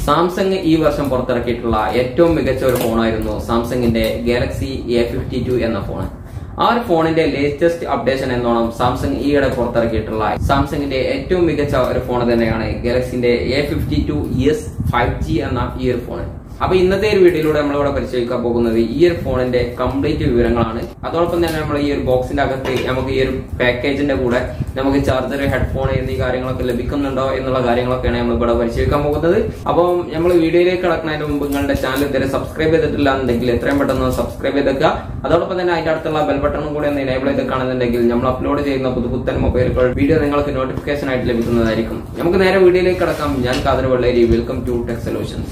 Samsung ഈ വർഷം പുറത്തിറക്കിയിട്ടുള്ള ഏറ്റവും മികച്ച ഒരു ഫോണായിരുന്നു സാംസങ്ങിന്റെ ഗാലക്സി എ ഫിഫ്റ്റി ടു എന്ന ഫോൺ ആ ഒരു ഫോണിന്റെ ലേറ്റസ്റ്റ് അപ്ഡേഷൻ എന്നോണം സാംസങ് ഈയിടെ പുറത്തിറക്കിയിട്ടുള്ള സാംസങ്ങിന്റെ ഏറ്റവും മികച്ച ഒരു ഫോൺ തന്നെയാണ് ഗാലക്സിന്റെ A fifty two S five G എന്ന ഈ ഒരു ഫോൺ അപ്പൊ ഇന്നത്തെ ഒരു വീഡിയോയിലൂടെ നമ്മളിവിടെ പരിശോധിക്കാൻ പോകുന്നത് ഈ ഒരു ഫോണിന്റെ കംപ്ലീറ്റ് വിവരങ്ങളാണ് അതോടൊപ്പം തന്നെ നമ്മൾ ഈ ഒരു ബോക്സിന്റെ അകത്ത് നമുക്ക് ഈ ഒരു പാക്കേജിന്റെ കൂടെ നമുക്ക് ചാർജർ ഹെഡ്ഫോൺ എന്നീ കാര്യങ്ങളൊക്കെ ലഭിക്കുന്നുണ്ടോ എന്നുള്ള കാര്യങ്ങളൊക്കെയാണ് നമ്മൾ ഇവിടെ പരിശോധിക്കാൻ പോകുന്നത് അപ്പം നമ്മൾ വീഡിയോയിലേക്ക് കിടക്കുന്നതിന് മുമ്പ് നിങ്ങളുടെ ചാനൽ ഇതുവരെ സബ്സ്ക്രൈബ് ചെയ്തിട്ടില്ല എന്നുണ്ടെങ്കിൽ എത്രയും പെട്ടെന്ന് സബ്സ്ക്രൈബ് ചെയ്തേക്കുക അതോടൊപ്പം തന്നെ അതിന്റെ അടുത്തുള്ള ബെൽ ബട്ടണും കൂടി ഒന്ന് എനേബിൾ ചെയ്ത് കാണുന്നുണ്ടെങ്കിൽ നമ്മൾ അപ്ലോഡ് ചെയ്യുന്ന പുതുപുത്തൻ മൊബൈലുകൾ വീഡിയോ നിങ്ങൾക്ക് നോട്ടിഫിക്കേഷൻ ആയിട്ട് ലഭിക്കുന്നതായിരിക്കും നമുക്ക് നേരെ വീഡിയോയിലേക്ക് കിടക്കാം ഞാൻ Kathar Velleri welcome to tech solutions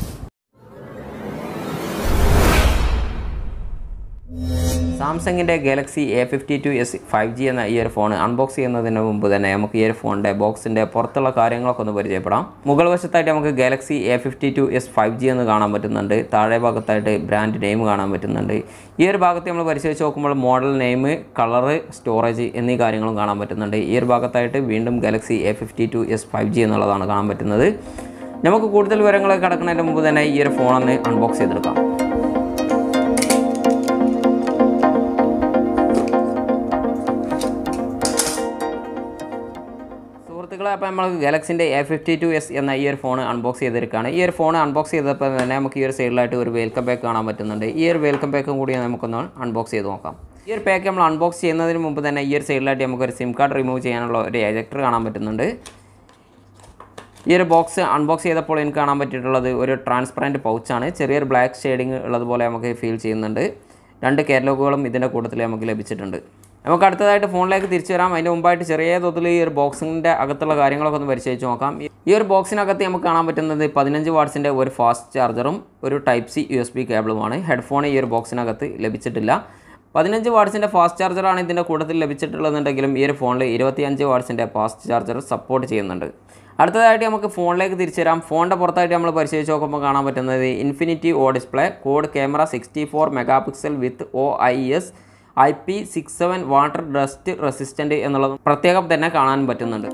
സാംസങ്ങിന്റെ Galaxy A fifty two S five G എന്ന ഈ ഒരു ഫോൺ അൺബോക്സ് ചെയ്യുന്നതിന് മുമ്പ് തന്നെ നമുക്ക് ഈ ഒരു ഫോണിന്റെ ബോക്സിന്റെ പുറത്തുള്ള കാര്യങ്ങളൊക്കെ ഒന്ന് പരിചയപ്പെടാം മുകൾ വശത്തായിട്ട് നമുക്ക് Galaxy A fifty two S five G എന്ന് കാണാൻ പറ്റുന്നുണ്ട് താഴെ ഭാഗത്തായിട്ട് ബ്രാൻഡ് നെയിം കാണാൻ പറ്റുന്നുണ്ട് ഈ ഒരു ഭാഗത്ത് നമ്മൾ പരിശോധിച്ച് നോക്കുമ്പോൾ മോഡൽ നെയിം കളറ് സ്റ്റോറേജ് എന്നീ കാര്യങ്ങളും കാണാൻ പറ്റുന്നുണ്ട് ഈ ഒരു ഭാഗത്തായിട്ട് വീണ്ടും Galaxy A fifty two S five G എന്നുള്ളതാണ് കാണാൻ പറ്റുന്നത് നമുക്ക് കൂടുതൽ വിവരങ്ങൾ കിടക്കുന്നതിന് മുമ്പ് തന്നെ ഈ ഒരു ഫോൺ ഒന്ന് അൺബോക്സ് ചെയ്തെടുക്കാം സുഹൃത്തുക്കളെ അപ്പോൾ നമ്മൾ ഗാലക്സിൻ്റെ എ ഫിഫ്റ്റി ടു എസ് എന്ന ഈ ഒരു ഫോൺ അൺബോക്സ് ചെയ്തെടുക്കുകയാണ് ഈ ഒരു ഫോൺ അൺബോക്സ് ചെയ്തപ്പോൾ തന്നെ നമുക്ക് ഈ ഒരു സൈഡിലായിട്ട് ഒരു വെൽക്കം പാക്ക് കാണാൻ പറ്റുന്നുണ്ട് ഈ ഒരു വെൽക്കം പാക്കും കൂടി നമുക്കൊന്ന് അൺബോക്സ് ചെയ്ത് നോക്കാം ഈ ഒരു പാക്ക് നമ്മൾ അൺബോക്സ് ചെയ്യുന്നതിന് മുമ്പ് തന്നെ ഈ ഒരു സൈഡിലായിട്ട് നമുക്കൊരു സിം കാർഡ് റിമൂവ് ചെയ്യാനുള്ള ഒരു എജക്ടർ കാണാൻ പറ്റുന്നുണ്ട് ഈ ഒരു ബോക്സ് അൺബോക്സ് ചെയ്തപ്പോൾ എനിക്ക് കാണാൻ പറ്റിയിട്ടുള്ളത് ഒരു ട്രാൻസ്പെറൻറ്റ് പൗച്ചാണ് ചെറിയൊരു ബ്ലാക്ക് ഷെയ്ഡിങ് ഉള്ളതുപോലെ നമുക്ക് ഫീൽ ചെയ്യുന്നുണ്ട് രണ്ട് കാറ്റലോഗുകളും ഇതിൻ്റെ കൂട്ടത്തിൽ നമുക്ക് ലഭിച്ചിട്ടുണ്ട് നമുക്ക് അടുത്തതായിട്ട് ഫോണിലേക്ക് തിരിച്ചു വരാം അതിന് മുമ്പായിട്ട് ചെറിയ തോതിൽ ഈ ഒരു ബോക്സിൻ്റെ അകത്തുള്ള കാര്യങ്ങളൊക്കെ ഒന്ന് പരിശോധിച്ച് നോക്കാം ഈ ഒരു ബോക്സിനകത്ത് നമുക്ക് കാണാൻ പറ്റുന്നത് പതിനഞ്ച് വാട്ട്സിൻ്റെ ഒരു ഫാസ്റ്റ് ചാർജറും ഒരു type C U S B കേബിളുമാണ് ഹെഡ്ഫോൺ ഈ ഒരു ബോക്സിനകത്ത് ലഭിച്ചിട്ടില്ല പതിനഞ്ച് വാട്ട്സിൻ്റെ ഫാസ്റ്റ് ചാർജറാണ് ഇതിൻ്റെ കൂട്ടത്തിൽ ലഭിച്ചിട്ടുള്ളതെന്നുണ്ടെങ്കിലും ഈ ഒരു ഫോണിൽ ഇരുപത്തിയഞ്ച് വാട്ട്സിൻ്റെ ഫാസ്റ്റ് ചാർജർ സപ്പോർട്ട് ചെയ്യുന്നുണ്ട് അടുത്തതായിട്ട് നമുക്ക് ഫോണിലേക്ക് തിരിച്ചു തരാം ഫോണിൻ്റെ പുറത്തായിട്ട് നമ്മൾ പരിശോധിച്ച് നോക്കുമ്പോൾ കാണാൻ പറ്റുന്നത് infinity O display quad camera sixty four mega pixel with O I S I P six seven water dust resistant എന്നുള്ളത് പ്രത്യേകം തന്നെ കാണാൻ പറ്റുന്നുണ്ട്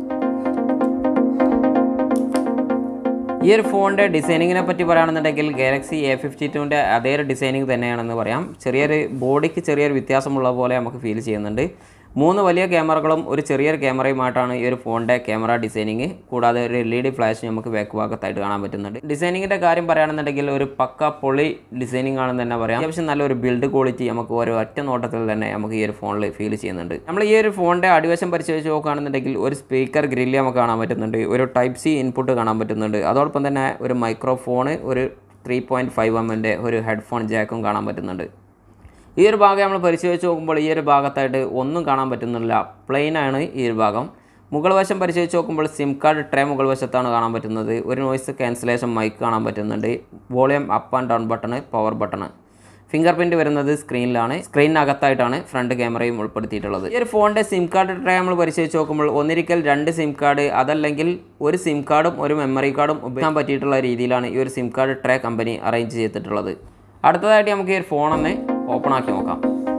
ഈ ഒരു ഫോണിൻ്റെ ഡിസൈനിങ്ങിനെ പറ്റി പറയുകയാണെന്നുണ്ടെങ്കിൽ ഗാലക്സി എ ഫിഫ്റ്റി ടുവിൻ്റെ അതേ ഒരു ഡിസൈനിങ് തന്നെയാണെന്ന് പറയാം ചെറിയൊരു ബോഡിക്ക് ചെറിയൊരു വ്യത്യാസമുള്ള പോലെ നമുക്ക് ഫീൽ ചെയ്യുന്നുണ്ട് മൂന്ന് വലിയ ക്യാമറകളും ഒരു ചെറിയൊരു ക്യാമറയുമായിട്ടാണ് ഈ ഒരു ഫോണിൻ്റെ ക്യാമറ ഡിസൈനിങ് കൂടാതെ ഒരു എൽ ഇ ഡി ഫ്ലാഷ് നമുക്ക് ബാക്ക് ഭാഗത്തായിട്ട് കാണാൻ പറ്റുന്നുണ്ട് ഡിസൈനിങ്ങിൻ്റെ കാര്യം പറയുകയാണെന്നുണ്ടെങ്കിൽ ഒരു പക്ക പൊളി ഡിസൈനിങ് ആണെന്ന് തന്നെ പറയാം അത്യാവശ്യം നല്ലൊരു ബിൽഡ് ക്വാളിറ്റി നമുക്ക് ഒരു ഒറ്റ നോട്ടത്തിൽ തന്നെ നമുക്ക് ഈ ഒരു ഫോണിൽ ഫീൽ ചെയ്യുന്നുണ്ട് നമ്മൾ ഈ ഒരു ഫോണിൻ്റെ അടിവശം പരിശോധിച്ച് നോക്കുകയാണെന്നുണ്ടെങ്കിൽ ഒരു സ്പീക്കർ ഗ്രില്ല് നമുക്ക് കാണാൻ പറ്റുന്നുണ്ട് ഒരു ടൈപ്പ് സി ഇൻപുട്ട് കാണാൻ പറ്റുന്നുണ്ട് അതോടൊപ്പം തന്നെ ഒരു മൈക്രോഫോണ് ഒരു ത്രീ പോയിൻറ്റ് ഫൈവ് എമ്മിൻ്റെ ഒരു ഹെഡ്ഫോൺ ജാക്കും കാണാൻ പറ്റുന്നുണ്ട് ഈ ഒരു ഭാഗം നമ്മൾ പരിശോധിച്ച് നോക്കുമ്പോൾ ഈ ഒരു ഭാഗത്തായിട്ട് ഒന്നും കാണാൻ പറ്റുന്നില്ല പ്ലെയിൻ ആണ് ഈ ഒരു ഭാഗം മുകൾ വശം പരിശോധിച്ച് നോക്കുമ്പോൾ സിം കാർഡ് ട്രേ മുകൾ വശത്താണ് കാണാൻ പറ്റുന്നത് ഒരു നോയ്സ് ക്യാൻസലേഷൻ മൈക്ക് കാണാൻ പറ്റുന്നുണ്ട് volume up and down button power button finger print വരുന്നത് സ്ക്രീനിലാണ് സ്ക്രീനിനകത്തായിട്ടാണ് ഫ്രണ്ട് ക്യാമറയും ഉൾപ്പെടുത്തിയിട്ടുള്ളത് ഈ ഒരു ഫോണിൻ്റെ സിം കാർഡ് ട്രേ നമ്മൾ പരിശോധിച്ച് നോക്കുമ്പോൾ ഒന്നിരിക്കൽ രണ്ട് സിം കാർഡ് അതല്ലെങ്കിൽ ഒരു സിം കാർഡും ഒരു മെമ്മറി കാർഡും ഉപയോഗിക്കാൻ പറ്റിയിട്ടുള്ള രീതിയിലാണ് ഈ ഒരു SIM card tray company arrange ചെയ്തിട്ടുള്ളത് അടുത്തതായിട്ട് നമുക്ക് ഈ ഒരു ഫോണൊന്ന് ഓപ്പൺ ആക്കി നോക്കാം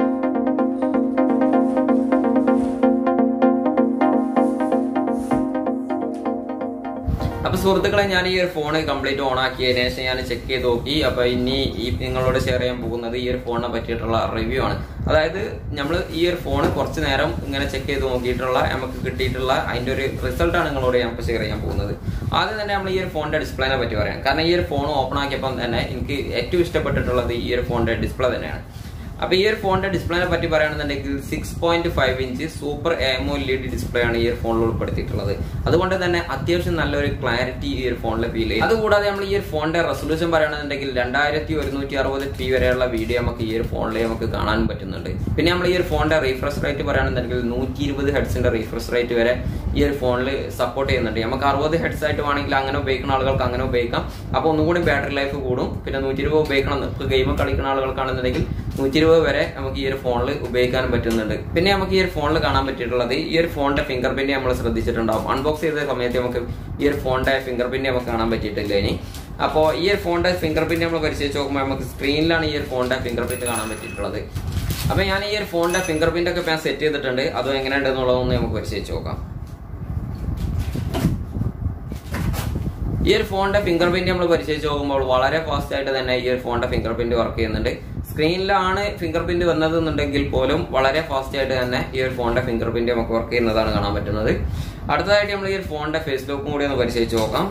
അപ്പൊ സുഹൃത്തുക്കളെ ഞാൻ ഈ ഒരു ഫോൺ കംപ്ലീറ്റ് ഓൺ ആക്കിയതിനു ശേഷം ഞാൻ ചെക്ക് ചെയ്ത് നോക്കി അപ്പൊ ഇനി ഈ നിങ്ങളോട് ഷെയർ ചെയ്യാൻ പോകുന്നത് ഈ ഒരു ഫോണിനെ പറ്റിയിട്ടുള്ള റിവ്യൂ ആണ് അതായത് നമ്മൾ ഈ ഒരു ഫോൺ കുറച്ച് നേരം ഇങ്ങനെ ചെക്ക് ചെയ്ത് നോക്കിയിട്ടുള്ള നമുക്ക് കിട്ടിയിട്ടുള്ള അതിന്റെ ഒരു റിസൾട്ടാണ് നിങ്ങളോട് ഞാൻ ഇപ്പോൾ ഷെയർ ചെയ്യാൻ പോകുന്നത് ആദ്യം തന്നെ നമ്മൾ ഈ ഒരു ഫോണിന്റെ ഡിസ്പ്ലേനെ പറ്റി പറയാം കാരണം ഈ ഒരു ഫോൺ ഓപ്പൺ ആക്കിയപ്പോൾ തന്നെ എനിക്ക് ഏറ്റവും ഇഷ്ടപ്പെട്ടിട്ടുള്ളത് ഈ ഒരു ഫോണിന്റെ ഡിസ്പ്ലേ തന്നെയാണ് അപ്പൊ ഈ ഒരു ഫോണിന്റെ ഡിസ്പ്ലേനെ പറ്റി പറയുകയാണെന്നുണ്ടെങ്കിൽ six point five inch super L E AMOLED display ആണ് ഈ ഒരു ഫോണിൽ ഉൾപ്പെടുത്തിയിട്ടുള്ളത് അതുകൊണ്ട് തന്നെ അത്യാവശ്യം നല്ലൊരു ക്ലാരിറ്റി ഈ ഒരു ഫോണിൽ ഫീൽ ചെയ്യും അതുകൂടാതെ നമ്മൾ ഈ ഒരു ഫോണിന്റെ റെസൊല്യൂഷൻ പറയുകയാണെന്നുണ്ടെങ്കിൽ രണ്ടായിരത്തി ഒരുന്നൂറ്റി അറുപത് ടി വരെയുള്ള വീഡിയോ നമുക്ക് ഈ ഒരു ഫോണിൽ നമുക്ക് കാണാൻ പറ്റുന്നുണ്ട് പിന്നെ നമ്മൾ ഈ ഒരു ഫോണിന്റെ റീഫ്രഷ് റേറ്റ് പറയുകയാണെന്നുണ്ടെങ്കിൽ നൂറ്റി ഇരുപത് ഹെഡ്സിന്റെ റീഫ്രഷ് റേറ്റ് വരെ ഈ ഒരു ഫോണിൽ സപ്പോർട്ട് ചെയ്യുന്നുണ്ട് നമുക്ക് അറുപത് ഹെഡ്സ് ആയിട്ട് വേണമെങ്കിൽ അങ്ങനെ ഉപയോഗിക്കുന്ന ആളുകൾക്ക് അങ്ങനെ ഉപയോഗിക്കാം അപ്പോൾ ഒന്നുകൂടി ബാറ്ററി ലൈഫ് കൂടും പിന്നെ നൂറ്റി ഇരുപത് ഉപയോഗിക്കണം ഇപ്പോൾ ഗെയിം കളിക്കുന്ന ആളുകൾക്കാണെന്നുണ്ടെങ്കിൽ നൂറ്റി ഇരുപത് വരെ നമുക്ക് ഈ ഒരു ഫോണിൽ ഉപയോഗിക്കാൻ പറ്റുന്നുണ്ട് പിന്നെ നമുക്ക് ഈ ഒരു ഫോണിൽ കാണാൻ പറ്റിയിട്ടുള്ളത് ഈ ഒരു ഫോണിന്റെ ഫിംഗർ പ്രിന്റ് നമ്മൾ ശ്രദ്ധിച്ചിട്ടുണ്ടാവും അൺബോക്സ് ചെയ്ത സമയത്ത് നമുക്ക് ഈ ഒരു ഫോണിന്റെ ഫിംഗർ പ്രിന്റ് നമുക്ക് കാണാൻ പറ്റിയിട്ടില്ല ഇനി അപ്പോൾ ഈ ഒരു ഫോണിന്റെ ഫിംഗർ പ്രിന്റ് നമ്മൾ പരിശോധിച്ച് നോക്കുമ്പോൾ നമുക്ക് സ്ക്രീനിലാണ് ഈ ഒരു ഫോണിന്റെ ഫിംഗർ പ്രിന്റ് കാണാൻ പറ്റിയിട്ടുള്ളത് അപ്പോൾ ഞാൻ ഈ ഒരു ഫോണിന്റെ ഫിംഗർ പ്രിന്റ് ഒക്കെ ഞാൻ സെറ്റ് ചെയ്തിട്ടുണ്ട് അതും എങ്ങനെയുണ്ടെന്നുള്ളതൊന്ന് നമുക്ക് പരിശോധിച്ച് നോക്കാം ഈ ഒരു ഫോണിന്റെ ഫിംഗർ പ്രിന്റ് നമ്മൾ പരിശോധിച്ച് നോക്കുമ്പോൾ വളരെ ഫാസ്റ്റ് ആയിട്ട് തന്നെ ഈ ഒരു ഫോണിന്റെ ഫിംഗർ പ്രിന്റ് വർക്ക് ചെയ്യുന്നുണ്ട് സ്ക്രീനിലാണ് ഫിംഗർ പ്രിന്റ് വന്നത് എന്നുണ്ടെങ്കിൽ പോലും വളരെ ഫാസ്റ്റ് ആയിട്ട് തന്നെ ഈ ഒരു ഫോണിന്റെ ഫിംഗർ പ്രിന്റ് നമുക്ക് വർക്ക് ചെയ്യുന്നതാണ് കാണാൻ പറ്റുന്നത് അടുത്തതായിട്ട് നമ്മൾ ഈ ഒരു ഫോണിന്റെ ഫേസ് ലോക്കും കൂടി ഒന്ന് പരിശോധിച്ച് നോക്കാം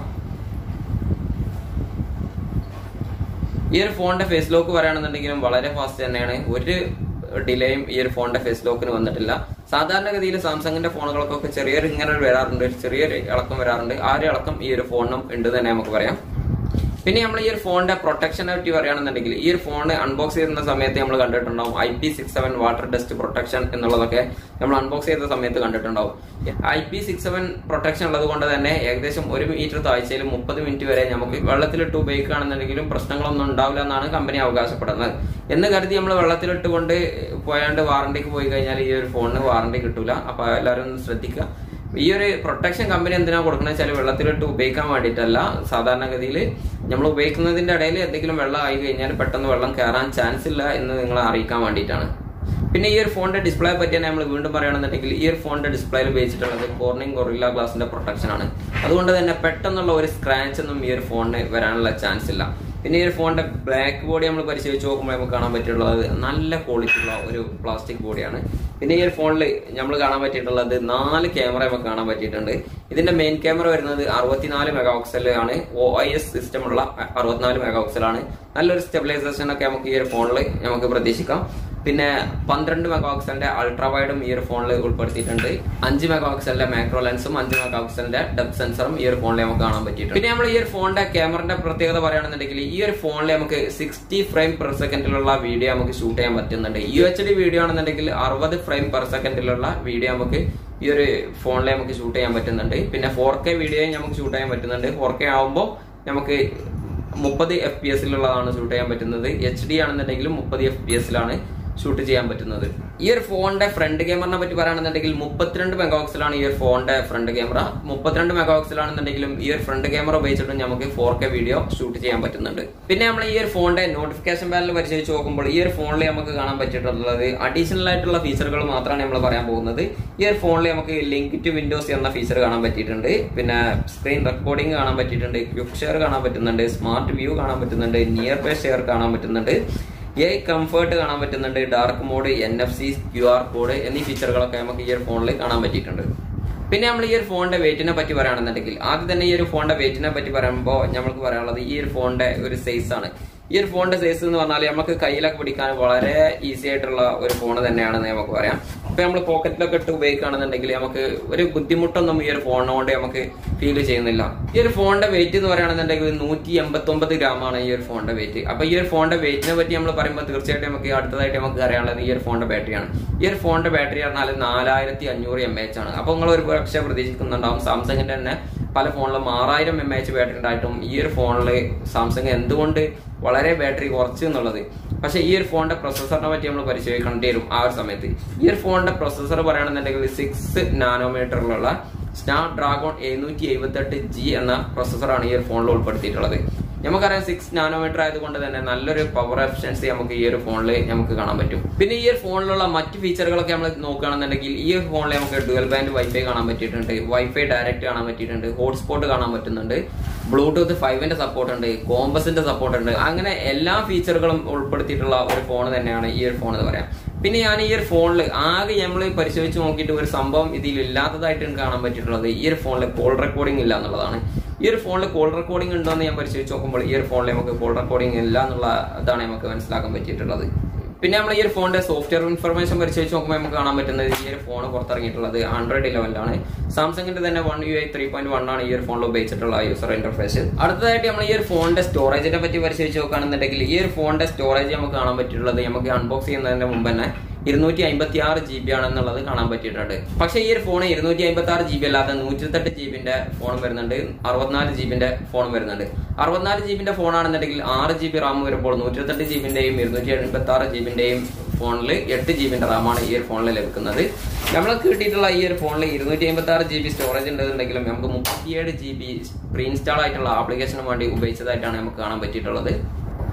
ഈ ഒരു ഫോണിന്റെ ഫേസ് ലോക്ക് പറയുകയാണെന്നുണ്ടെങ്കിലും വളരെ ഫാസ്റ്റ് തന്നെയാണ് ഒരു ഡിലേയും ഈ ഒരു ഫോണിന്റെ ഫേസ് ലോക്കിന് വന്നിട്ടില്ല സാധാരണഗതിയിൽ സാംസങ്ങിന്റെ ഫോണുകൾക്കൊക്കെ ചെറിയൊരു ഇങ്ങനെ ഒരു വരാറുണ്ട് ഒരു ചെറിയൊരു ഇളക്കം വരാറുണ്ട് ആ ഒരു ഇളക്കം ഈ ഒരു ഫോണിനും ഉണ്ട് തന്നെ നമുക്ക് പറയാം പിന്നെ നമ്മൾ ഈ ഒരു ഫോണിന്റെ പ്രൊട്ടക്ഷനെ പറ്റി പറയുകയാണെന്നുണ്ടെങ്കിൽ ഈ ഒരു ഫോൺ അൺബോക്സ് ചെയ്യുന്ന സമയത്ത് നമ്മൾ കണ്ടിട്ടുണ്ടാവും I P six seven water dust protection എന്നുള്ളതൊക്കെ നമ്മൾ അൺബോക്സ് ചെയ്ത സമയത്ത് കണ്ടിട്ടുണ്ടാവും I P six seven protection ഉള്ളത് കൊണ്ട് തന്നെ ഏകദേശം ഒരു മീറ്റർ താഴ്ചയിൽ മുപ്പത് മിനിറ്റ് വരെ നമുക്ക് വെള്ളത്തിലിട്ട് ഉപയോഗിക്കുകയാണെന്നുണ്ടെങ്കിലും പ്രശ്നങ്ങളൊന്നും ഉണ്ടാവില്ല എന്നാണ് കമ്പനി അവകാശപ്പെടുന്നത് എന്ന് കരുതി നമ്മൾ വെള്ളത്തിലിട്ട് കൊണ്ട് പോയാണ്ട് വാറണ്ടിക്ക് പോയി കഴിഞ്ഞാൽ ഈ ഒരു ഫോണിന് വാറണ്ടി കിട്ടൂല അപ്പൊ എല്ലാവരും ഒന്ന് ശ്രദ്ധിക്കുക ഈ ഒരു പ്രൊട്ടക്ഷൻ കമ്പനി എന്തിനാ കൊടുക്കുന്നത് വെച്ചാൽ വെള്ളത്തിലിട്ട് ഉപയോഗിക്കാൻ വേണ്ടിയിട്ടല്ല സാധാരണഗതിയിൽ നമ്മൾ ഉപയോഗിക്കുന്നതിന്റെ ഇടയിൽ എന്തെങ്കിലും വെള്ളം ആയി കഴിഞ്ഞാൽ പെട്ടെന്ന് വെള്ളം കയറാൻ ചാൻസ് ഇല്ല എന്ന് നിങ്ങളെ അറിയിക്കാൻ വേണ്ടിയിട്ടാണ് പിന്നെ ഈ ഒരു ഫോണിന്റെ ഡിസ്പ്ലേ പറ്റിയാണ് നമ്മൾ വീണ്ടും പറയുകയാണെന്നുണ്ടെങ്കിൽ ഈ ഒരു ഫോണിന്റെ ഡിസ്പ്ലേയിൽ ഉപയോഗിച്ചിട്ടുള്ളത് കോർണിംഗ് ഗൊറില്ല ഗ്ലാസിന്റെ പ്രൊട്ടക്ഷൻ ആണ് അതുകൊണ്ട് തന്നെ പെട്ടെന്നുള്ള ഒരു സ്ക്രാച്ച് ഒന്നും ഈ ഒരു ഫോണിന് വരാനുള്ള ചാൻസ് ഇല്ല പിന്നെ ഈ ഒരു ഫോണിന്റെ ബ്ലാക്ക് ബോഡി നമ്മൾ പരിശോധിച്ച് നോക്കുമ്പോൾ നമുക്ക് കാണാൻ പറ്റിയിട്ടുള്ളത് നല്ല ക്വാളിറ്റി ഉള്ള ഒരു പ്ലാസ്റ്റിക് ബോഡിയാണ് പിന്നെ ഈ ഒരു ഫോണിൽ നമ്മൾ കാണാൻ പറ്റിയിട്ടുള്ളത് നാല് ക്യാമറ നമുക്ക് കാണാൻ പറ്റിയിട്ടുണ്ട് ഇതിന്റെ മെയിൻ ക്യാമറ വരുന്നത് അറുപത്തിനാല് മെഗാ ഓക്സൽ ആണ് ഒ ഐ എസ് സിസ്റ്റം ഉള്ള അറുപത്തിനാല് മെഗാ ഓക്സൽ ആണ് നല്ലൊരു സ്റ്റെബിലൈസേഷൻ ഒക്കെ നമുക്ക് ഈ ഒരു ഫോണിൽ നമുക്ക് പ്രതീക്ഷിക്കാം പിന്നെ പന്ത്രണ്ട് മെഗാ ഓക്സലിന്റെ അൾട്രാ വൈഡും ഈ ഒരു ഫോണിൽ ഉൾപ്പെടുത്തിയിട്ടുണ്ട് അഞ്ച് മെഗാ ഓക്സലിന്റെ മാക്രോ ലെൻസും അഞ്ച് മെഗാ ഓക്സലിന്റെ ഡെപ് സെൻസറും ഈ ഒരു ഫോണിൽ നമുക്ക് കാണാൻ പറ്റിയിട്ടുണ്ട് പിന്നെ നമ്മൾ ഈ ഒരു ഫോണിന്റെ ക്യാമറന്റെ പ്രത്യേകത പറയുകയാണെന്നുണ്ടെങ്കിൽ ഈ ഒരു ഫോണിൽ നമുക്ക് സിക്സ്റ്റി ഫ്രെയിം പെർ സെക്കൻഡിലുള്ള വീഡിയോ നമുക്ക് ഷൂട്ട് ചെയ്യാൻ പറ്റുന്നുണ്ട് യു എച്ച് ഡി വീഡിയോ ആണെന്നുണ്ടെങ്കിൽ അറുപത് ഫ്രെയിം പെർ സെക്കൻഡിലുള്ള വീഡിയോ നമുക്ക് ഈ ഒരു ഫോണിൽ നമുക്ക് ഷൂട്ട് ചെയ്യാൻ പറ്റുന്നുണ്ട് പിന്നെ ഫോർ കെ വീഡിയോയും നമുക്ക് ഷൂട്ട് ചെയ്യാൻ പറ്റുന്നുണ്ട് ഫോർ കെ ആവുമ്പോൾ നമുക്ക് മുപ്പത് എഫ് പി എസിലുള്ളതാണ് ഷൂട്ട് ചെയ്യാൻ പറ്റുന്നത് എച്ച് ഡി ആണെന്നുണ്ടെങ്കിൽ മുപ്പത് എഫ് പി എസിലാണ് ഷൂട്ട് ചെയ്യാൻ പറ്റുന്നത് ഈ ഒരു ഫോണിന്റെ ഫ്രണ്ട് ക്യാമറിനെ പറ്റി പറയുകയാണെന്നുണ്ടെങ്കിൽ മുപ്പത്തിരണ്ട് മെഗാക്സിലാണ് ഈ ഒരു ഫോണിന്റെ ഫ്രണ്ട് ക്യാമറ മുപ്പത്തിരണ്ട് മെഗാക്സിലാണെന്നുണ്ടെങ്കിലും ഈ ഒരു ഫ്രണ്ട് ക്യാമറ ഉപയോഗിച്ചിട്ട് നമുക്ക് ഫോർ കെ വീഡിയോ ഷൂട്ട് ചെയ്യാൻ പറ്റുന്നുണ്ട് പിന്നെ നമ്മൾ ഈ ഒരു ഫോണിന്റെ നോട്ടിഫിക്കേഷൻ പാനൽ പരിശോധിച്ച് നോക്കുമ്പോൾ ഈ ഒരു ഫോണിൽ നമുക്ക് കാണാൻ പറ്റിയിട്ടുള്ളത് അഡീഷണൽ ആയിട്ടുള്ള ഫീച്ചറുകൾ മാത്രമാണ് നമ്മൾ പറയാൻ പോകുന്നത് ഈ ഒരു ഫോണിൽ നമുക്ക് ലിങ്ക് ടു വിൻഡോസ് എന്ന ഫീച്ചർ കാണാൻ പറ്റിയിട്ടുണ്ട് പിന്നെ സ്ക്രീൻ റെക്കോർഡിംഗ് കാണാൻ പറ്റിയിട്ടുണ്ട് ക്വിക്ക് ഷെയർ കാണാൻ പറ്റുന്നുണ്ട് സ്മാർട്ട് വ്യൂ കാണാൻ പറ്റുന്നുണ്ട് നിയർ ബൈ ഷെയർ കാണാൻ പറ്റുന്നുണ്ട് എ കംഫർട്ട് കാണാൻ പറ്റുന്നുണ്ട് dark mode N F C Q R code എന്നീ ഫീച്ചറുകളൊക്കെ നമുക്ക് ഈ ഒരു ഫോണിൽ കാണാൻ പറ്റിയിട്ടുണ്ട് പിന്നെ നമ്മൾ ഈ ഒരു ഫോണിന്റെ വെയിറ്റിനെ പറ്റി പറയുകയാണെന്നുണ്ടെങ്കിൽ ആദ്യം തന്നെ ഈ ഒരു ഫോണിന്റെ വെയിറ്റിനെ പറ്റി പറയുമ്പോൾ നമുക്ക് പറയാനുള്ളത് ഈ ഒരു ഫോണിന്റെ ഒരു സൈസ് ആണ് ഈ ഒരു ഫോണിന്റെ സൈസ് എന്ന് പറഞ്ഞാൽ നമുക്ക് കയ്യിലൊക്കെ പിടിക്കാൻ വളരെ ഈസി ആയിട്ടുള്ള ഒരു ഫോൺ തന്നെയാണെന്ന് നമുക്ക് പറയാം ഇപ്പൊ നമ്മൾ പോക്കറ്റിലൊക്കെ ഇട്ട് ഉപയോഗിക്കുകയാണെന്നുണ്ടെങ്കിൽ നമുക്ക് ഒരു ബുദ്ധിമുട്ടൊന്നും ഈ ഒരു ഫോണിനോണ്ട് നമുക്ക് ഫീൽ ചെയ്യുന്നില്ല ഈ ഒരു ഫോണിന്റെ വെയിറ്റ് എന്ന് പറയുകയാണെന്നുണ്ടെങ്കിൽ നൂറ്റി എൺപത്തി ഒമ്പത് ഗ്രാമാണ് ഈ ഒരു ഫോണിന്റെ വെയിറ്റ് അപ്പൊ ഈ ഒരു ഫോണിന്റെ വെയിറ്റിനെ പറ്റി നമ്മൾ പറയുമ്പോൾ തീർച്ചയായിട്ടും നമുക്ക് അടുത്തതായിട്ട് നമുക്ക് അറിയാനുള്ളത് ഈ ഒരു ഫോണിന്റെ ബാറ്ററിയാണ് ഈ ഒരു ഫോണിന്റെ ബാറ്ററി പറഞ്ഞാൽ നാലായിരത്തി അഞ്ഞൂറ് എം എച്ച് ആണ് അപ്പൊ നിങ്ങൾ ഒരു പക്ഷേ പ്രതീക്ഷിക്കുന്നുണ്ടാവും സാംസങ്ങിന്റെ തന്നെ പല ഫോണിലും ആറായിരം എം എച്ച് ബാറ്ററി ഉണ്ടായിട്ടും ഈ ഒരു ഫോണിൽ സാംസങ് എന്തുകൊണ്ട് വളരെ ബാറ്ററി കുറച്ച് എന്നുള്ളത് പക്ഷേ ഈ ഒരു ഫോണിന്റെ പ്രൊസസറിനെ പറ്റി നമ്മൾ പരിശോധിക്കേണ്ടി വരും ആ ഒരു സമയത്ത് ഈ ഒരു ഫോണിന്റെ പ്രൊസസർ പറയുകയാണെന്നുണ്ടെങ്കിൽ സിക്സ് നാനോമീറ്ററിലുള്ള സ്നാപ് ഡ്രാഗൺ എഴുന്നൂറ്റി എഴുപത്തെട്ട് ജി എന്ന പ്രൊസസറാണ് ഈ ഒരു ഫോണിൽ ഉൾപ്പെടുത്തിയിട്ടുള്ളത് നമുക്കറിയാം സിക്സ് നാനോമീറ്റർ ആയതുകൊണ്ട് തന്നെ നല്ലൊരു പവർ എഫിഷ്യൻസി നമുക്ക് ഈ ഒരു ഫോണിൽ നമുക്ക് കാണാൻ പറ്റും പിന്നെ ഈ ഒരു ഫോണിലുള്ള മറ്റ് ഫീച്ചറുകളൊക്കെ നമ്മൾ നോക്കുകയാണെന്നുണ്ടെങ്കിൽ ഈ ഒരു ഫോണിൽ നമുക്ക് ഡുവൽ ബാൻഡ് വൈഫൈ കാണാൻ പറ്റിയിട്ടുണ്ട് വൈഫൈ ഡയറക്റ്റ് കാണാൻ പറ്റിയിട്ടുണ്ട് ഹോട്ട്സ്പോട്ട് കാണാൻ പറ്റുന്നുണ്ട് ബ്ലൂടൂത്ത് ഫൈവിന്റെ സപ്പോർട്ട് ഉണ്ട് കോമ്പസിന്റെ സപ്പോർട്ട് ഉണ്ട് അങ്ങനെ എല്ലാ ഫീച്ചറുകളും ഉൾപ്പെടുത്തിയിട്ടുള്ള ഒരു ഫോൺ തന്നെയാണ് ഈ ഒരു ഫോൺ എന്ന് പറയാം പിന്നെ ഞാൻ ഈ ഒരു ഫോണിൽ ആകെ നമ്മൾ പരിശോധിച്ച് നോക്കിയിട്ട് ഒരു സംഭവം ഇതിൽ ഇല്ലാത്തതായിട്ട് എനിക്ക് കാണാൻ പറ്റിയിട്ടുള്ളത് ഈ ഒരു ഫോണിൽ കോൾ റെക്കോർഡിംഗ് ഇല്ല എന്നുള്ളതാണ് ഈ ഒരു ഫോണിൽ കോൾ റെക്കോർഡിംഗ് ഉണ്ടോ എന്ന് ഞാൻ പരിശോധിച്ച് നോക്കുമ്പോൾ ഈ ഒരു ഫോണിൽ നമുക്ക് കോൾ റെക്കോർഡിംഗ് ഇല്ല എന്നുള്ള ഇതാണ് നമുക്ക് മനസ്സിലാക്കാൻ പറ്റിയിട്ടുള്ളത് പിന്നെ നമ്മൾ ഈ ഒരു ഫോണിന്റെ സോഫ്റ്റ്വെയർ ഇൻഫർമേഷൻ പരിശോധിച്ച് നോക്കുമ്പോൾ നമുക്ക് കാണാൻ പറ്റുന്നത് ഈ ഒരു ഫോൺ പുറത്തിറങ്ങിയിട്ടുള്ളത് ആൻഡ്രോയിഡ് ലെവലിലാണ് സാംസങ്ങിന്റെ തന്നെ one U I three point one ആണ് ഈ ഒരു ഫോണിൽ ഉപയോഗിച്ചിട്ടുള്ള യൂസർ ഇന്റർഫേസ് അടുത്തതായിട്ട് നമ്മൾ ഈ ഒരു ഫോണിന്റെ സ്റ്റോറേജിനെ പറ്റി പരിശോധിച്ച് നോക്കുകയാണെന്നുണ്ടെങ്കിൽ ഈ ഒരു ഫോണിന്റെ സ്റ്റോറേജ് നമുക്ക് കാണാൻ പറ്റിയിട്ടുള്ളത് നമുക്ക് അൺബോക്സ് ചെയ്യുന്നതിന് മുമ്പ് തന്നെ ഇരുന്നൂറ്റി അമ്പത്തി ആറ് ജി ബി ആണെന്നുള്ളത് കാണാൻ പറ്റിയിട്ടുണ്ട് പക്ഷേ ഈ ഒരു ഫോൺ ഇരുന്നൂറ്റി അമ്പത്തി ആറ് ജി ബി അല്ലാതെ നൂറ്റിത്തെട്ട് ജി ബിന്റെ ഫോൺ വരുന്നുണ്ട് അറുപത്തിനാല് ജി ബിന്റെ ഫോൺ വരുന്നുണ്ട് അറുപത്തിനാല് ജി ബിന്റെ ഫോൺ ആണെന്നുണ്ടെങ്കിൽ ആറ് ജി ബി റാം വരുമ്പോൾ നൂറ്റിത്തെട്ട് ജി ബിന്റെയും ഇരുന്നൂറ്റി എൺപത്തി ആറ് ജി ബിന്റെയും ഫോണിൽ എട്ട് ജി ബിന്റെ റാമാണ് ഈ ഒരു ഫോണിൽ ലഭിക്കുന്നത് നമ്മൾക്ക് കിട്ടിയിട്ടുള്ള ഈ ഒരു ഫോണിൽ ഇരുന്നൂറ്റി അമ്പത്തി ആറ് ജി ബി സ്റ്റോറേജ് ഉണ്ടെന്നുണ്ടെങ്കിലും നമുക്ക് മുപ്പത്തിയേഴ് ജി ബി പ്രീ ഇൻസ്റ്റാൾ ആയിട്ടുള്ള ആപ്ലിക്കേഷന് വേണ്ടി ഉപയോഗിച്ചതായിട്ടാണ് നമുക്ക് കാണാൻ പറ്റിയിട്ടുള്ളത്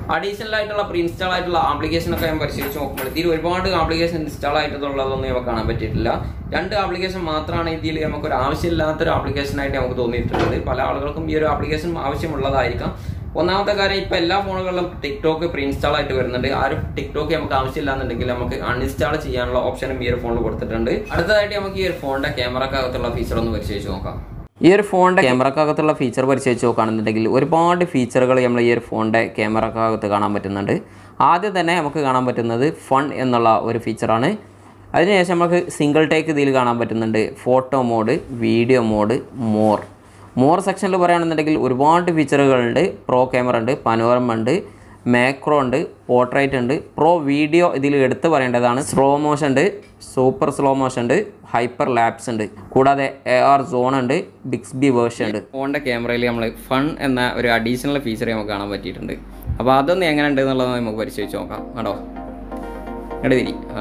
അഡീഷണൽ ആയിട്ടുള്ള പ്രീ ഇൻസ്റ്റാൾ ആയിട്ടുള്ള ആപ്ലിക്കേഷൻ ഒക്കെ ഞാൻ പരിശോധിച്ച് നോക്കുമ്പോൾ ഇതിൽ ഒരുപാട് ആപ്ലിക്കേഷൻ ഇൻസ്റ്റാൾ ആയിട്ടുള്ളതൊന്നും നമുക്ക് കാണാൻ പറ്റിയിട്ടില്ല രണ്ട് ആപ്ലിക്കേഷൻ മാത്രമാണ് ഇതിൽ നമുക്ക് ഒരു ആവശ്യമില്ലാത്തൊരു ആപ്ലിക്കേഷൻ ആയിട്ട് നമുക്ക് തോന്നിയിട്ടുള്ളത് പല ആളുകൾക്കും ഈ ഒരു ആപ്ലിക്കേഷൻ ആവശ്യമുള്ളതായിരിക്കാം ഒന്നാമത്തെ കാര്യം ഇപ്പൊ എല്ലാ ഫോണുകളിലും ടിക്ടോക്ക് പ്രീ ഇൻസ്റ്റാൾ ആയിട്ട് വരുന്നുണ്ട് ആ ഒരു ടിക്ടോക്ക് നമുക്ക് ആവശ്യമില്ല എന്നുണ്ടെങ്കിൽ നമുക്ക് അൺഇൻസ്റ്റാൾ ചെയ്യാനുള്ള ഓപ്ഷനും ഈ ഒരു ഫോണിൽ കൊടുത്തിട്ടുണ്ട് അടുത്തതായിട്ട് നമുക്ക് ഈ ഒരു ഫോണിന്റെ ക്യാമറക്കകത്തുള്ള ഫീച്ചർ ഒന്ന് പരിശോധിച്ച് നോക്കാം ഈ ഒരു ഫോണിന്റെ ക്യാമറക്കകത്തുള്ള ഫീച്ചർ പരിശോധിച്ച് നോക്കുകയാണെന്നുണ്ടെങ്കിൽ ഒരുപാട് ഫീച്ചറുകൾ നമ്മൾ ഈ ഒരു ഫോണിന്റെ ക്യാമറക്കകത്ത് കാണാൻ പറ്റുന്നുണ്ട് ആദ്യം തന്നെ നമുക്ക് കാണാൻ പറ്റുന്നത് ഫൺ എന്നുള്ള ഒരു ഫീച്ചറാണ് അതിനുശേഷം നമുക്ക് സിംഗിൾ ടേക്ക് ഇതിൽ കാണാൻ പറ്റുന്നുണ്ട് photo mode video mode more more സെക്ഷനിൽ പറയുകയാണെന്നുണ്ടെങ്കിൽ ഒരുപാട് ഫീച്ചറുകളുണ്ട് പ്രോ ക്യാമറ ഉണ്ട് പനോറമ ഉണ്ട് മാക്രോ ഉണ്ട് പോർട്രേറ്റ് ഉണ്ട് പ്രോ വീഡിയോ ഇതിൽ എടുത്ത് പറയേണ്ടതാണ് സ്ലോ മോഷൻ ഉണ്ട് സൂപ്പർ സ്ലോ മോഷൻ ഉണ്ട് ഹൈപ്പർ ലാപ്സ് ഉണ്ട് കൂടാതെ എ ആർ സോൺ ഉണ്ട് ബിക്സ്ബി വേർഷൻ ഉണ്ട് ഫോണിൻ്റെ ക്യാമറയിൽ നമ്മൾ ഫൺ എന്ന ഒരു അഡീഷണൽ ഫീച്ചർ നമുക്ക് കാണാൻ പറ്റിയിട്ടുണ്ട് അപ്പോൾ അതൊന്ന് എങ്ങനെ ഉണ്ട് എന്നുള്ളത് നമുക്ക് പരിശോധിച്ച് നോക്കാം കേട്ടോ ഇങ്ങോട്ട് തിരി ആ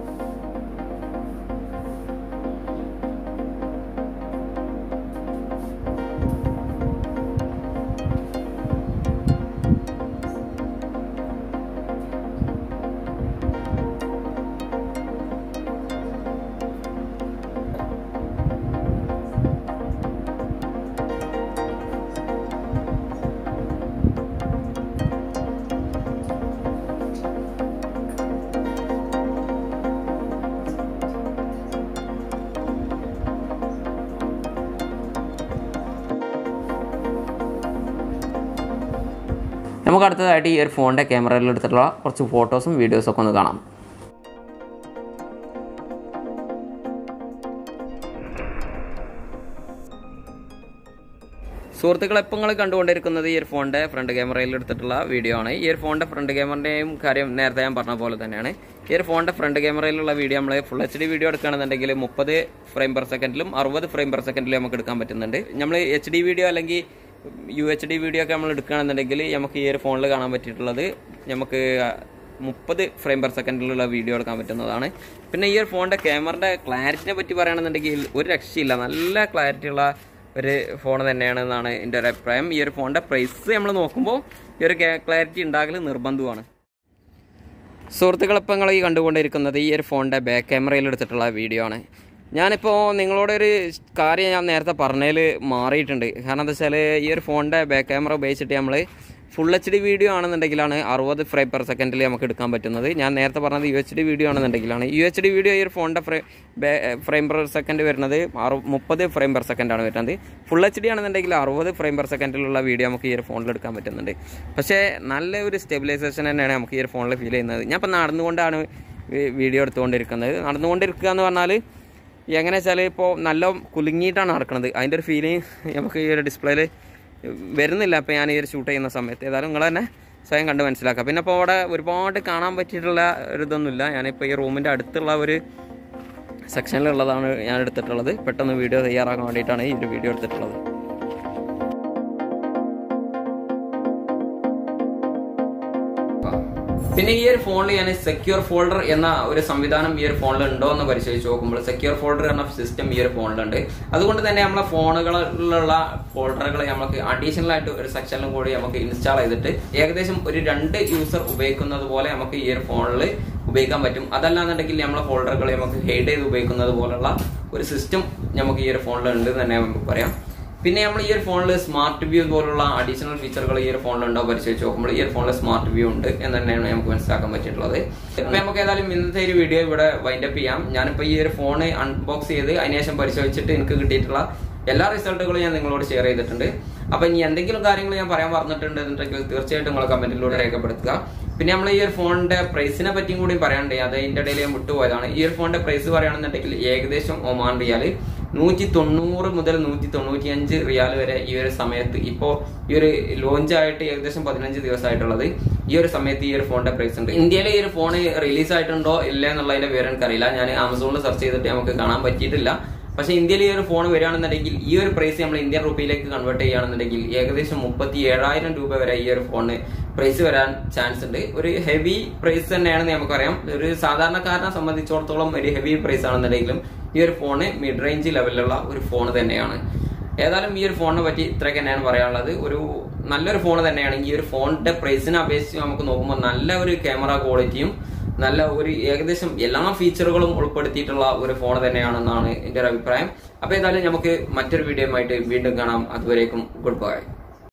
നമുക്ക് അടുത്തതായിട്ട് ഈ ഒരു ഫോണിൻ്റെ ക്യാമറയിൽ എടുത്തിട്ടുള്ള കുറച്ച് ഫോട്ടോസും വീഡിയോസും ഒക്കെ ഒന്ന് കാണാം സുഹൃത്തുക്കൾ ഇപ്പം നിങ്ങൾ കണ്ടുകൊണ്ടിരിക്കുന്നത് ഈ ഒരു ഫോണിൻ്റെ ഫ്രണ്ട് ക്യാമറയിൽ എടുത്തിട്ടുള്ള വീഡിയോ ആണ് ഈ ഒരു ഫോണിൻ്റെ ഫ്രണ്ട് ക്യാമറയുടെയും കാര്യം നേരത്തെ ഞാൻ പറഞ്ഞ പോലെ തന്നെയാണ് ഈ ഒരു ഫോണിൻ്റെ ഫ്രണ്ട് ക്യാമറയിലുള്ള വീഡിയോ നമ്മൾ ഫുൾ എച്ച് ഡി വീഡിയോ എടുക്കുകയാണെന്നുണ്ടെങ്കിൽ മുപ്പത് ഫ്രെയിം പെർ സെക്കൻഡിലും അറുപത് ഫ്രെയിം പെർ സെക്കൻഡിലും നമുക്ക് എടുക്കാൻ പറ്റുന്നുണ്ട് നമ്മൾ എച്ച് ഡി വീഡിയോ അല്ലെങ്കിൽ യു എച്ച് ഡി വീഡിയോ ഒക്കെ നമ്മൾ എടുക്കുകയാണെന്നുണ്ടെങ്കിൽ നമുക്ക് ഈ ഒരു ഫോണിൽ കാണാൻ പറ്റിയിട്ടുള്ളത് നമുക്ക് മുപ്പത് ഫ്രെയിം പെർ സെക്കൻഡിലുള്ള വീഡിയോ എടുക്കാൻ പറ്റുന്നതാണ് പിന്നെ ഈ ഒരു ഫോണിൻ്റെ ക്യാമറയുടെ ക്ലാരിറ്റിനെ പറ്റി പറയുകയാണെന്നുണ്ടെങ്കിൽ ഒരു രക്ഷയില്ല നല്ല ക്ലാരിറ്റി ഉള്ള ഒരു ഫോൺ തന്നെയാണ് എന്നാണ് എൻ്റെ ഒരു അഭിപ്രായം ഈ ഒരു ഫോണിൻ്റെ പ്രൈസ് നമ്മൾ നോക്കുമ്പോൾ ഈ ഒരു ക്ലാരിറ്റി ഉണ്ടാകൽ നിർബന്ധമാണ് സുഹൃത്തുക്കൾ ഇപ്പം നിങ്ങൾ ഈ കണ്ടുകൊണ്ടിരിക്കുന്നത് ഈ ഒരു ഫോണിൻ്റെ ബാക്ക് ക്യാമറയിൽ എടുത്തിട്ടുള്ള വീഡിയോ ആണ് ഞാനിപ്പോൾ നിങ്ങളോടൊരു കാര്യം ഞാൻ നേരത്തെ പറഞ്ഞതിൽ മാറിയിട്ടുണ്ട് കാരണം എന്താ വെച്ചാൽ ഈ ഒരു ഫോണിൻ്റെ ബാക്ക് ക്യാമറ ഉപയോഗിച്ചിട്ട് നമ്മൾ ഫുൾ എച്ച് ഡി വീഡിയോ ആണെന്നുണ്ടെങ്കിലാണ് അറുപത് ഫ്രെയിം പെർ സെക്കൻഡിൽ നമുക്ക് എടുക്കാൻ പറ്റുന്നത് ഞാൻ നേരത്തെ പറഞ്ഞത് യു എച്ച് ഡി വീഡിയോ ആണെന്നുണ്ടെങ്കിലാണ് യു എച്ച് ഡി വീഡിയോ ഈ ഒരു ഫോണിൻ്റെ ഫ്രെയിം പെർ സെക്കൻഡ് വരുന്നത് അറു മുപ്പത് ഫ്രെയിം പെർ സെക്കൻഡാണ് വരുന്നത് ഫുൾ എച്ച് ഡി ആണെന്നുണ്ടെങ്കിൽ അറുപത് ഫ്രെയിം പെർ സെക്കൻഡിലുള്ള വീഡിയോ നമുക്ക് ഈ ഒരു ഫോണിൽ എടുക്കാൻ പറ്റുന്നുണ്ട് പക്ഷേ നല്ല ഒരു സ്റ്റെബിലൈസേഷൻ തന്നെയാണ് നമുക്ക് ഈ ഒരു ഫോണിൽ ഫീൽ ചെയ്യുന്നത് ഞാൻ ഇപ്പോൾ നടന്നുകൊണ്ടാണ് വീഡിയോ എടുത്തുകൊണ്ടിരിക്കുന്നത് നടന്നുകൊണ്ടിരിക്കുക എന്ന് പറഞ്ഞാൽ എങ്ങനെ വെച്ചാൽ ഇപ്പോൾ നല്ല കുലുങ്ങിയിട്ടാണ് നടക്കുന്നത് അതിൻ്റെ ഒരു ഫീലിംഗ് നമുക്ക് ഈ ഒരു ഡിസ്പ്ലേയിൽ വരുന്നില്ല ഇപ്പോൾ ഞാൻ ഈ ഒരു ഷൂട്ട് ചെയ്യുന്ന സമയത്ത് ഏതായാലും നിങ്ങൾ തന്നെ സ്വയം കണ്ട് മനസ്സിലാക്കുക പിന്നെ ഇപ്പോൾ അവിടെ ഒരുപാട് കാണാൻ പറ്റിയിട്ടുള്ള ഒരു ഇതൊന്നുമില്ല ഞാനിപ്പോൾ ഈ റൂമിൻ്റെ അടുത്തുള്ള ഒരു സെക്ഷനിലുള്ളതാണ് ഞാൻ എടുത്തിട്ടുള്ളത് പെട്ടെന്ന് വീഡിയോ തയ്യാറാക്കാൻ വേണ്ടിയിട്ടാണ് ഈ ഒരു വീഡിയോ എടുത്തിട്ടുള്ളത് പിന്നെ ഈ ഒരു ഫോണിൽ ഞാൻ സെക്യൂർ ഫോൾഡർ എന്ന ഒരു സംവിധാനം ഈ ഒരു ഫോണിൽ ഉണ്ടോ എന്ന് പരിശോധിച്ച് നോക്കുമ്പോൾ സെക്യൂർ ഫോൾഡർ എന്ന സിസ്റ്റം ഈ ഒരു ഫോണിലുണ്ട് അതുകൊണ്ട് തന്നെ നമ്മളെ ഫോണുകളിലുള്ള ഫോൾഡറുകൾ നമുക്ക് അഡീഷണൽ ആയിട്ട് ഒരു സെക്ഷനിലും കൂടി നമുക്ക് ഇൻസ്റ്റാൾ ചെയ്തിട്ട് ഏകദേശം ഒരു രണ്ട് യൂസർ ഉപയോഗിക്കുന്നത് പോലെ നമുക്ക് ഈ ഒരു ഫോണിൽ ഉപയോഗിക്കാൻ പറ്റും അതല്ലാന്നുണ്ടെങ്കിൽ നമ്മളെ ഫോൾഡറുകൾ നമുക്ക് ഹൈഡ് ചെയ്ത് ഉപയോഗിക്കുന്നത് പോലുള്ള ഒരു സിസ്റ്റം നമുക്ക് ഈ ഒരു ഫോണിൽ ഉണ്ട് എന്ന് തന്നെ നമുക്ക് പറയാം പിന്നെ നമ്മൾ ഈ ഒരു ഫോണിൽ സ്മാർട്ട് വ്യൂ പോലുള്ള അഡീഷണൽ ഫീച്ചറുകൾ ഈ ഒരു ഫോണിൽ ഉണ്ടോ പരിശോധിച്ച് നോക്കുമ്പോൾ ഈ ഒരു ഫോണിൽ സ്മാർട്ട് വ്യൂ ഉണ്ട് എന്ന് തന്നെയാണ് നമുക്ക് മനസ്സിലാക്കാൻ പറ്റിയിട്ടുള്ളത് ഇപ്പൊ നമുക്ക് ഏതായാലും ഇന്നത്തെ ഒരു വീഡിയോ ഇവിടെ വൈൻഡപ്പ് ചെയ്യാം ഞാനിപ്പോൾ ഈ ഒരു ഫോൺ അൺബോക്സ് ചെയ്ത് അതിനുശേഷം പരിശോധിച്ചിട്ട് എനിക്ക് കിട്ടിയിട്ടുള്ള എല്ലാ റിസൾട്ടുകളും ഞാൻ നിങ്ങളോട് ഷെയർ ചെയ്തിട്ടുണ്ട് അപ്പൊ ഇനി എന്തെങ്കിലും കാര്യങ്ങൾ ഞാൻ പറയാൻ പറഞ്ഞിട്ടുണ്ട് എന്നുണ്ടെങ്കിൽ തീർച്ചയായിട്ടും നിങ്ങൾ കമന്റിലൂടെ രേഖപ്പെടുത്തുക പിന്നെ നമ്മൾ ഈ ഒരു ഫോണിന്റെ പ്രൈസിനെ പറ്റിയും കൂടി പറയാനുണ്ട് അത് അതിന്റെ ഇടയിൽ ഞാൻ വിട്ടുപോയതാണ് ഈ ഒരു ഫോണിന്റെ പ്രൈസ് പറയുകയാണെന്നുണ്ടെങ്കിൽ ഏകദേശം ഒമാൻ റിയാല് നൂറ്റി തൊണ്ണൂറ് മുതൽ നൂറ്റി തൊണ്ണൂറ്റി അഞ്ച് റിയാൽ വരെ ഈ ഒരു സമയത്ത് ഇപ്പോൾ ഈ ഒരു ലോഞ്ച് ആയിട്ട് ഏകദേശം പതിനഞ്ച് ദിവസമായിട്ടുള്ളത് ഈ ഒരു സമയത്ത് ഈ ഒരു ഫോണിന്റെ പ്രൈസ് ഉണ്ട് ഇന്ത്യയിൽ ഈ ഒരു ഫോൺ റിലീസ് ആയിട്ടുണ്ടോ ഇല്ല എന്നുള്ളതിന്റെ പേര് എനിക്കറിയില്ല ഞാൻ ആമസോണിൽ സെർച്ച് ചെയ്തിട്ട് നമുക്ക് കാണാൻ പറ്റിയിട്ടില്ല പക്ഷെ ഇന്ത്യയിൽ ഈ ഒരു ഫോൺ വരികയാണെന്നുണ്ടെങ്കിൽ ഈ ഒരു പ്രൈസ് നമ്മൾ ഇന്ത്യൻ റുപ്പിയിലേക്ക് കൺവേർട്ട് ചെയ്യുകയാണെന്നുണ്ടെങ്കിൽ ഏകദേശം മുപ്പത്തി ഏഴായിരം രൂപ വരെ ഈ ഒരു ഫോണിന് പ്രൈസ് വരാൻ ചാൻസ് ഉണ്ട് ഒരു ഹെവി പ്രൈസ് തന്നെയാണെന്ന് നമുക്കറിയാം ഒരു സാധാരണക്കാരനെ സംബന്ധിച്ചിടത്തോളം ഒരു ഹെവി പ്രൈസ് ആണെന്നുണ്ടെങ്കിലും ഈ ഒരു ഫോണ് മിഡ് റേഞ്ച് ലെവലിലുള്ള ഒരു ഫോൺ തന്നെയാണ് ഏതായാലും ഈ ഒരു ഫോണിനെ പറ്റി ഇത്രയൊക്കെ തന്നെയാണ് പറയാനുള്ളത് ഒരു നല്ലൊരു ഫോൺ തന്നെയാണ് ഈ ഒരു ഫോണിന്റെ പ്രൈസിനെ അപേക്ഷിച്ച് നമുക്ക് നോക്കുമ്പോൾ നല്ല ഒരു ക്യാമറ ക്വാളിറ്റിയും നല്ല ഒരു ഏകദേശം എല്ലാ ഫീച്ചറുകളും ഉൾപ്പെടുത്തിയിട്ടുള്ള ഒരു ഫോൺ തന്നെയാണെന്നാണ് എന്റെ ഒരു അഭിപ്രായം അപ്പൊ ഏതായാലും നമുക്ക് മറ്റൊരു വീഡിയോ ആയിട്ട് വീണ്ടും കാണാം അതുവരേക്കും ഗുഡ് ബൈ